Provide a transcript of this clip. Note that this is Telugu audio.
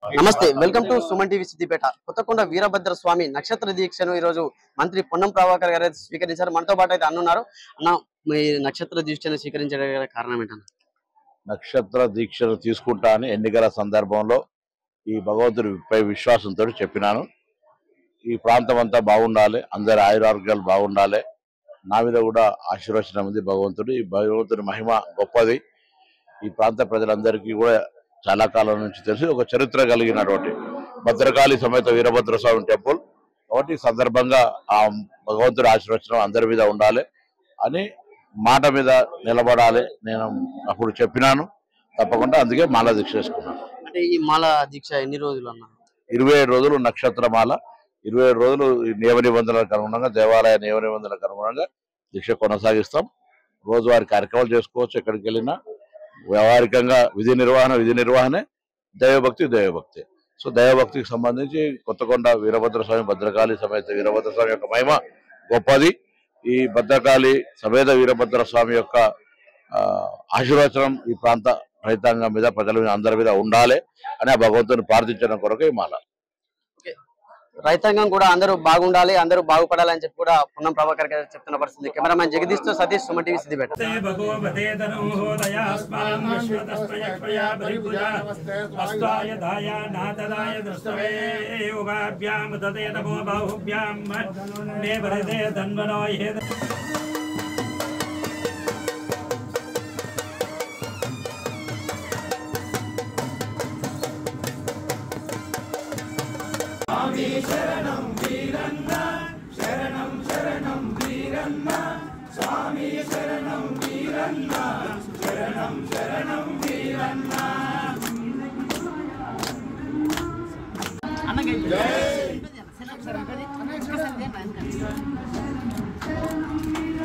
నమస్తే welcome to Suman TV Siddipet Kothakonda Veerabhadra Swamy నక్షత్ర దీక్షను ఈ రోజు మంత్రి పొన్నం ప్రభాకర్ గారు అయితే స్వీకరించారు మనతో పాటు అయితే అన్నున్నారు అన్న మీ నక్షత్ర దీక్షను స్వీకరించడానికి కారణం ఏంటన్న నక్షత్ర దీక్షను తీసుకుంటా అని ఎన్నికల సందర్భంలో ఈ భగవంతుడిపై విశ్వాసంతో చెప్పినాను ఈ ప్రాంతం అంతా బాగుండాలి అందరి ఆయురారోగ్యాలు బాగుండాలి నా మీద కూడా ఆశీర్వచనం ఉంది భగవంతుడు ఈ భగవంతుడి మహిమ గొప్పది ఈ ప్రాంత ప్రజలందరికీ కూడా చాలా కాలం నుంచి తెలిసి ఒక చరిత్ర కలిగినటువంటి భద్రకాళి సమేత వీరభద్ర స్వామి టెంపుల్ కాబట్టి ఈ సందర్భంగా ఆ భగవంతుడి ఆశీర్వచనం అందరి మీద ఉండాలి అని మాట మీద నిలబడాలి నేను అప్పుడు చెప్పినాను తప్పకుండా అందుకే మాల దీక్ష చేసుకున్నాను అంటే ఈ మాల దీక్ష ఎన్ని రోజులు అన్న ఇరవై ఏడు రోజులు నక్షత్రమాల ఇరవై ఏడు రోజులు ఈ నియమ నిబంధనలకు అనుగుణంగా దేవాలయ నియమ నిబంధనలకు అనుగుణంగా దీక్ష కొనసాగిస్తాం రోజువారి కార్యక్రమాలు చేసుకోవచ్చు ఎక్కడికి వెళ్ళినా వ్యవహారికంగా విధి నిర్వహణ విధి నిర్వహణే దైవభక్తి దైవభక్తి సో దైవభక్తికి సంబంధించి కొత్తకొండ వీరభద్ర స్వామి భద్రకాళి సమేత వీరభద్ర స్వామి యొక్క మహిమ గొప్పది ఈ భద్రకాళి సమేత వీరభద్ర స్వామి యొక్క ఆ, ఆశీర్వచనం ఈ ప్రాంత రైతాంగం మీద ప్రజల మీద అందరి మీద ఉండాలి అని ఆ భగవంతుని ప్రార్థించడం కొరకు ఈ మాల రైతాంగం కూడా అందరూ బాగుండాలి అందరూ బాగుపడాలని చెప్పి కూడా పొన్నం ప్రభాకర్ గారు చెప్తున్న పరిస్థితి కెమెరామెన్ జగదీష్ తో సతీష్ సుమన్ టీవీ సిద్దిపేట ते भगवते तनोहोदयास्मान् विश्वतस्त्वयक्ष्मया परिभुजा अस्त्वाय धाया नातदाय दृष्टवे योगाभ्यां ददे नमो बाहुभ्यां मे भरते धन्वनो ये Jai